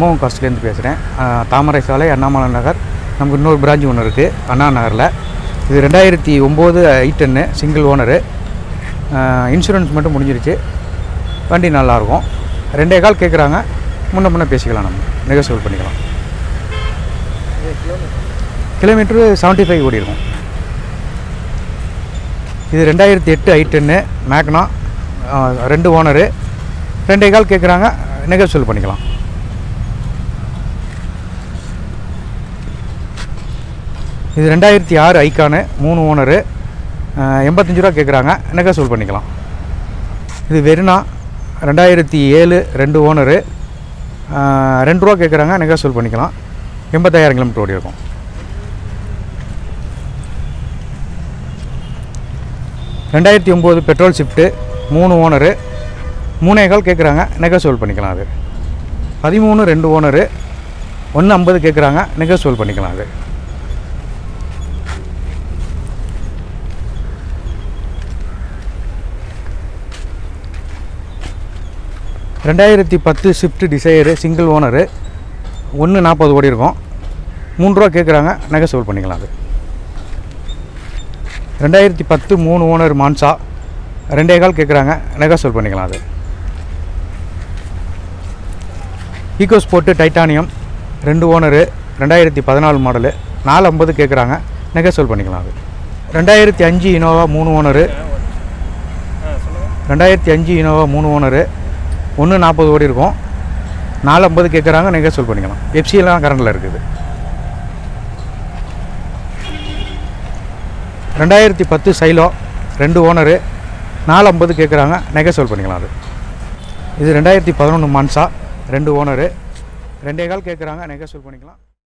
கும்பகோணம் காஸ்ட்லேருந்து பேசுகிறேன் தாமரை சாலை அண்ணாமலை நகர் நமக்கு இன்னொரு பிரான்ச் ஒன்று இருக்குது அண்ணா நகரில் இது ரெண்டாயிரத்தி ஒம்பது ஐ டென்னு சிங்கிள் ஓனரு இன்சூரன்ஸ் மட்டும் முடிஞ்சிருச்சு வண்டி நல்லாயிருக்கும் ரெண்டே கால் கேட்குறாங்க முன்ன முன்ன பேசிக்கலாம் நம்ம நெகோசியபிள் பண்ணிக்கலாம் கிலோமீட்ரு செவன்ட்டி ஃபைவ் ஓடி இருக்கும் இது ரெண்டாயிரத்தி எட்டு ஐ டென்னு மேக்னா ரெண்டு ஓனரு ரெண்டே கால் கேட்குறாங்க நெகோசியபிள் பண்ணிக்கலாம் இது ரெண்டாயிரத்தி ஆறு ஐக்கானு மூணு ஓனரு எண்பத்தஞ்சு ரூபா கேட்குறாங்க நெகோசியபிள் பண்ணிக்கலாம் இது வெறுனா ரெண்டாயிரத்தி ஏழு ரெண்டு ஓனரு ரெண்டு ரூபா கேட்குறாங்க நெகோசியபிள் பண்ணிக்கலாம் எண்பத்தாயிரம் கிலோமீட்டர் ஓடி இருக்கும் ரெண்டாயிரத்தி ஒம்பது பெட்ரோல் ஷிஃப்ட்டு மூணு ஓனரு மூணே கால் கேட்குறாங்க நெகோசியபிள் பண்ணிக்கலாம் அது பதிமூணு ரெண்டு ஓனரு ஒன்று ஐம்பது கேட்குறாங்க நெகோசியபிள் பண்ணிக்கலாம் அது ரெண்டாயிரத்தி பத்து ஷிஃப்ட் டிசைரு சிங்கிள் ஓனரு ஒன்று நாற்பது ஓடி இருக்கும் மூணு ரூபா கேட்குறாங்க நெகோசியபிள் பண்ணிக்கலாம் அது ரெண்டாயிரத்தி பத்து மூணு ஓனர் மான்சா ரெண்டே கால் கேட்குறாங்க நெகோசியபிள் பண்ணிக்கலாம் அது ஈகோ ஸ்போர்ட்டு டைட்டானியம் ரெண்டு ஓனரு ரெண்டாயிரத்தி பதினாலு மாடலு நாலு ஐம்பது கேட்குறாங்க நெகோசியபிள் பண்ணிக்கலாம் அது ரெண்டாயிரத்தி அஞ்சு இனோவா மூணு ஓனரு ரெண்டாயிரத்தி அஞ்சு இனோவா மூணு ஓனரு ஒன்று நாற்பது ஓடி இருக்கும் நாலு ஐம்பது கேட்குறாங்க நெகோசியபிள் பண்ணிக்கலாம் எஃப்சியெல்லாம் கரண்டில் இருக்குது ரெண்டாயிரத்தி பத்து சைலோ ரெண்டு ஓனரு நாலு ஐம்பது கேட்குறாங்க நெகோசியபிள் பண்ணிக்கலாம் அது இது ரெண்டாயிரத்தி பதினொன்று மான்சா ரெண்டு ஓனரு ரெண்டே கால் கேட்குறாங்க நெகோசியபிள் பண்ணிக்கலாம்